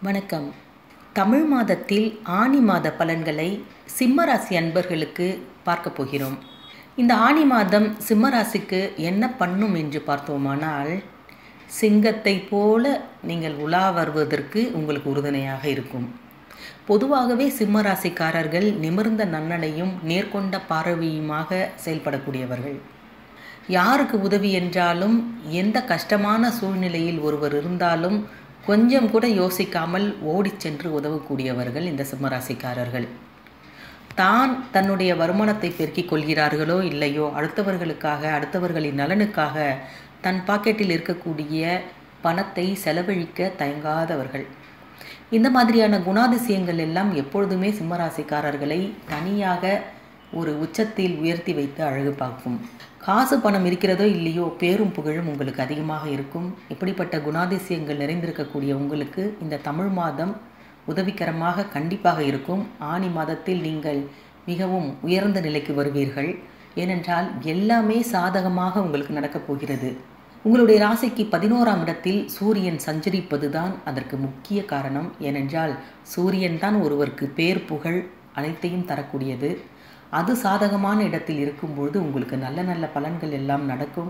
வணக்கம் தமிழ் மாதத்தில் ஆனி மாத பலன்களை சிம்மராசி அன்பர்களுக்கு பார்க்க போகிறோம் இந்த ஆனி மாதம் சிம்மராசிக்கு என்ன பண்ணும் என்று பார்த்தோமானால் சிங்கத்தை போல நீங்கள் உலா வருவதற்கு உங்களுக்கு உறுதுணையாக இருக்கும் பொதுவாகவே சிம்மராசிக்காரர்கள் நிமிர்ந்த நன்னடையும் நேர்கொண்ட பார்வையுமாக செயல்படக்கூடியவர்கள் யாருக்கு உதவி என்றாலும் எந்த கஷ்டமான சூழ்நிலையில் ஒருவர் இருந்தாலும் கொஞ்சம் கூட யோசிக்காமல் ஓடிச் சென்று உதவக்கூடியவர்கள் இந்த சிம்மராசிக்காரர்கள் தான் தன்னுடைய வருமானத்தை பெருக்கிக் கொள்கிறார்களோ இல்லையோ அடுத்தவர்களுக்காக அடுத்தவர்களின் நலனுக்காக தன் பாக்கெட்டில் இருக்கக்கூடிய பணத்தை செலவழிக்க தயங்காதவர்கள் இந்த மாதிரியான குணாதிசயங்கள் எல்லாம் எப்பொழுதுமே சிம்மராசிக்காரர்களை தனியாக ஒரு உச்சத்தில் உயர்த்தி வைத்து அழகு பார்க்கும் காசு பணம் இருக்கிறதோ இல்லையோ பேரும் புகழும் உங்களுக்கு அதிகமாக இருக்கும் இப்படிப்பட்ட குணாதிசயங்கள் நிறைந்திருக்கக்கூடிய உங்களுக்கு இந்த தமிழ் மாதம் உதவிகரமாக கண்டிப்பாக இருக்கும் ஆனி மாதத்தில் நீங்கள் மிகவும் உயர்ந்த நிலைக்கு வருவீர்கள் ஏனென்றால் எல்லாமே சாதகமாக உங்களுக்கு நடக்கப் போகிறது உங்களுடைய ராசிக்கு பதினோராம் இடத்தில் சூரியன் சஞ்சரிப்பது தான் அதற்கு முக்கிய காரணம் ஏனென்றால் சூரியன் தான் ஒருவருக்கு பேர் புகழ் அனைத்தையும் தரக்கூடியது அது சாதகமான இடத்தில் இருக்கும்பொழுது உங்களுக்கு நல்ல நல்ல பலன்கள் எல்லாம் நடக்கும்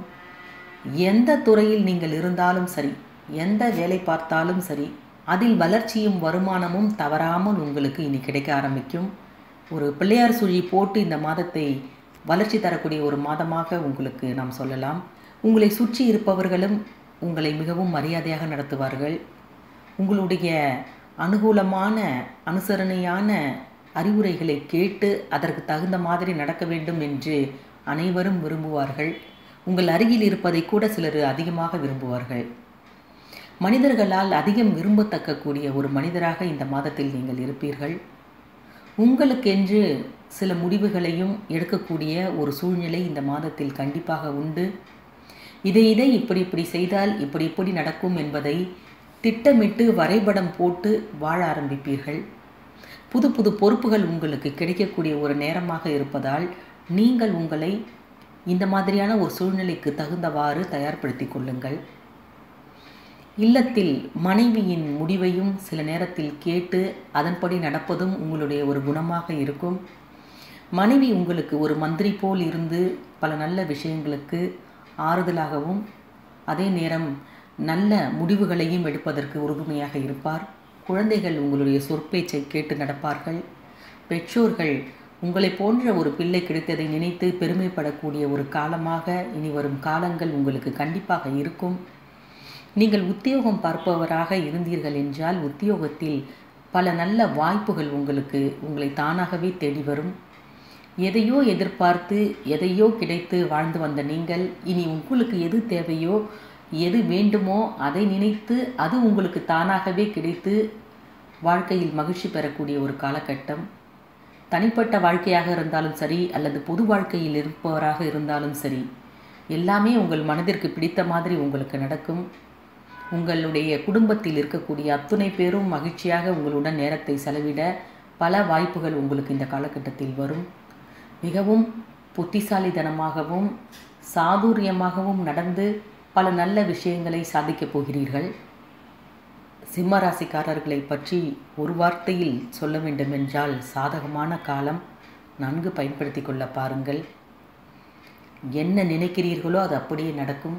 எந்த துறையில் நீங்கள் இருந்தாலும் சரி எந்த வேலை பார்த்தாலும் சரி அதில் வளர்ச்சியும் வருமானமும் தவறாமல் உங்களுக்கு இனி கிடைக்க ஆரம்பிக்கும் ஒரு பிள்ளையார் சுழி போட்டு இந்த மாதத்தை வளர்ச்சி தரக்கூடிய ஒரு மாதமாக உங்களுக்கு நாம் சொல்லலாம் உங்களை சுற்றி இருப்பவர்களும் உங்களை மிகவும் மரியாதையாக நடத்துவார்கள் உங்களுடைய அனுகூலமான அனுசரணையான அறிவுரைகளை கேட்டு அதற்கு தகுந்த மாதிரி நடக்க வேண்டும் என்று அனைவரும் விரும்புவார்கள் உங்கள் அருகில் இருப்பதை கூட சிலர் அதிகமாக விரும்புவார்கள் மனிதர்களால் அதிகம் விரும்பத்தக்கக்கூடிய ஒரு மனிதராக இந்த மாதத்தில் நீங்கள் இருப்பீர்கள் உங்களுக்கென்று சில முடிவுகளையும் எடுக்கக்கூடிய ஒரு சூழ்நிலை இந்த மாதத்தில் கண்டிப்பாக உண்டு இதை இதை இப்படி இப்படி செய்தால் இப்படி இப்படி நடக்கும் என்பதை திட்டமிட்டு வரைபடம் போட்டு வாழ ஆரம்பிப்பீர்கள் புது புது பொறுப்புகள் உங்களுக்கு கிடைக்கக்கூடிய ஒரு நேரமாக இருப்பதால் நீங்கள் உங்களை இந்த மாதிரியான ஒரு சூழ்நிலைக்கு தகுந்தவாறு தயார்படுத்தி கொள்ளுங்கள் இல்லத்தில் மனைவியின் முடிவையும் சில நேரத்தில் கேட்டு அதன்படி நடப்பதும் உங்களுடைய ஒரு குணமாக இருக்கும் மனைவி உங்களுக்கு ஒரு மந்திரி போல் இருந்து பல நல்ல விஷயங்களுக்கு ஆறுதலாகவும் அதே நேரம் நல்ல முடிவுகளையும் எடுப்பதற்கு உறுதுணையாக இருப்பார் குழந்தைகள் உங்களுடைய சொற்பேச்சை கேட்டு நடப்பார்கள் பெற்றோர்கள் உங்களை போன்ற ஒரு பிள்ளை கிடைத்ததை நினைத்து பெருமைப்படக்கூடிய ஒரு காலமாக இனி வரும் காலங்கள் உங்களுக்கு கண்டிப்பாக இருக்கும் நீங்கள் உத்தியோகம் பார்ப்பவராக இருந்தீர்கள் என்றால் உத்தியோகத்தில் பல நல்ல வாய்ப்புகள் உங்களுக்கு உங்களை தானாகவே தேடி வரும் எதையோ எதிர்பார்த்து எதையோ கிடைத்து வாழ்ந்து வந்த நீங்கள் இனி உங்களுக்கு எது தேவையோ எது வேண்டுமோ அதை நினைத்து அது உங்களுக்கு தானாகவே கிடைத்து வாழ்க்கையில் மகிழ்ச்சி பெறக்கூடிய ஒரு காலகட்டம் தனிப்பட்ட வாழ்க்கையாக இருந்தாலும் சரி அல்லது பொது வாழ்க்கையில் இருப்பவராக இருந்தாலும் சரி எல்லாமே உங்கள் மனதிற்கு பிடித்த மாதிரி உங்களுக்கு நடக்கும் உங்களுடைய குடும்பத்தில் இருக்கக்கூடிய அத்துணை பேரும் மகிழ்ச்சியாக உங்களுடன் நேரத்தை செலவிட பல வாய்ப்புகள் உங்களுக்கு இந்த காலகட்டத்தில் வரும் மிகவும் புத்திசாலித்தனமாகவும் சாதுரியமாகவும் நடந்து பல நல்ல விஷயங்களை சாதிக்கப் போகிறீர்கள் சிம்மராசிக்காரர்களை பற்றி ஒரு வார்த்தையில் சொல்ல வேண்டுமென்றால் சாதகமான காலம் நன்கு பயன்படுத்தி கொள்ள பாருங்கள் என்ன நினைக்கிறீர்களோ அது அப்படியே நடக்கும்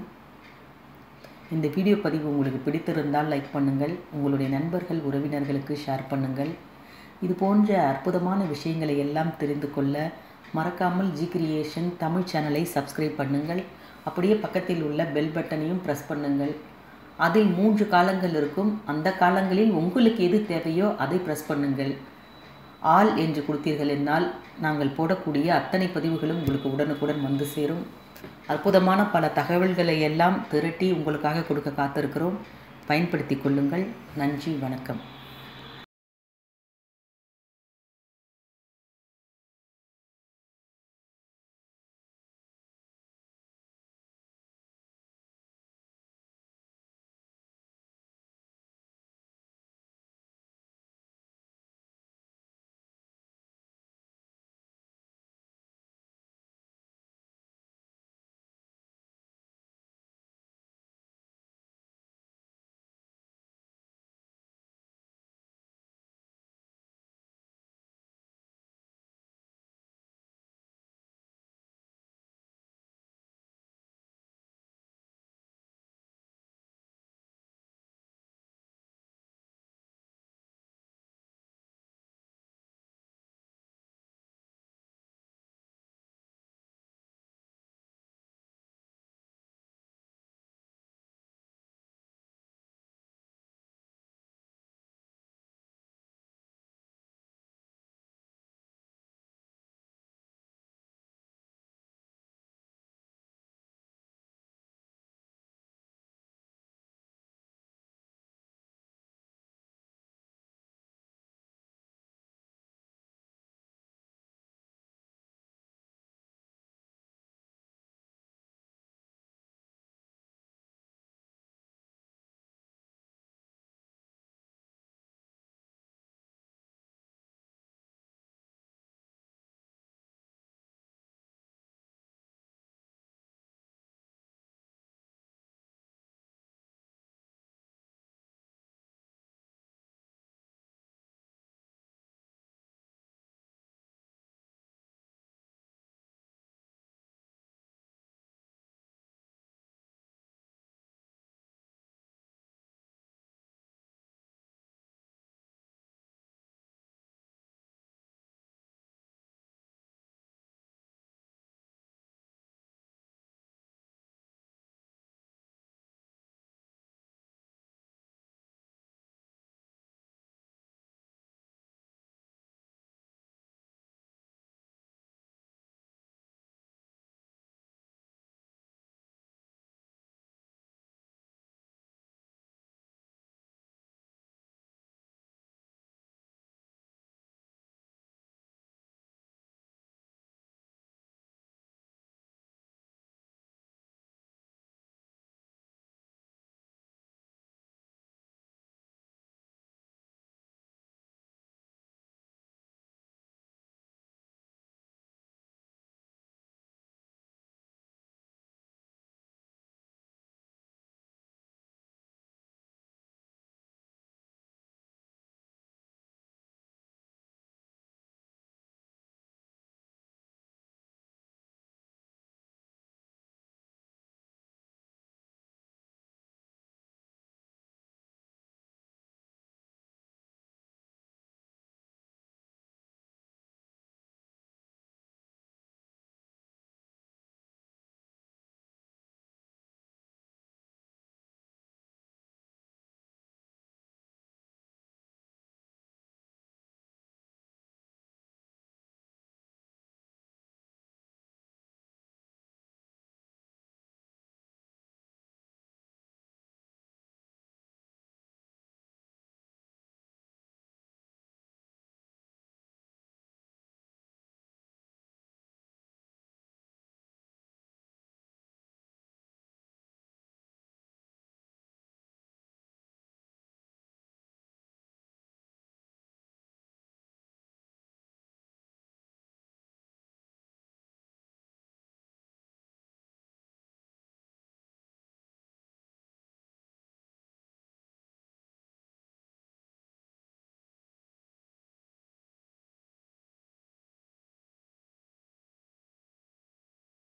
இந்த வீடியோ பதிவு உங்களுக்கு பிடித்திருந்தால் லைக் பண்ணுங்கள் உங்களுடைய நண்பர்கள் உறவினர்களுக்கு ஷேர் பண்ணுங்கள் இது போன்ற அற்புதமான விஷயங்களை எல்லாம் தெரிந்து கொள்ள மறக்காமல் ஜி கிரியேஷன் தமிழ் சேனலை சப்ஸ்கிரைப் பண்ணுங்கள் அப்படியே பக்கத்தில் உள்ள பெல் பட்டனையும் ப்ரெஸ் பண்ணுங்கள் அதில் மூன்று காலங்கள் இருக்கும் அந்த காலங்களில் உங்களுக்கு எது தேவையோ அதை ப்ரெஸ் பண்ணுங்கள் ஆல் என்று கொடுத்தீர்கள் என்னால் நாங்கள் போடக்கூடிய அத்தனை பதிவுகளும் உங்களுக்கு உடனுக்குடன் வந்து சேரும் அற்புதமான பல தகவல்களை எல்லாம் திரட்டி உங்களுக்காக கொடுக்க காத்திருக்கிறோம் பயன்படுத்தி கொள்ளுங்கள் நன்றி வணக்கம்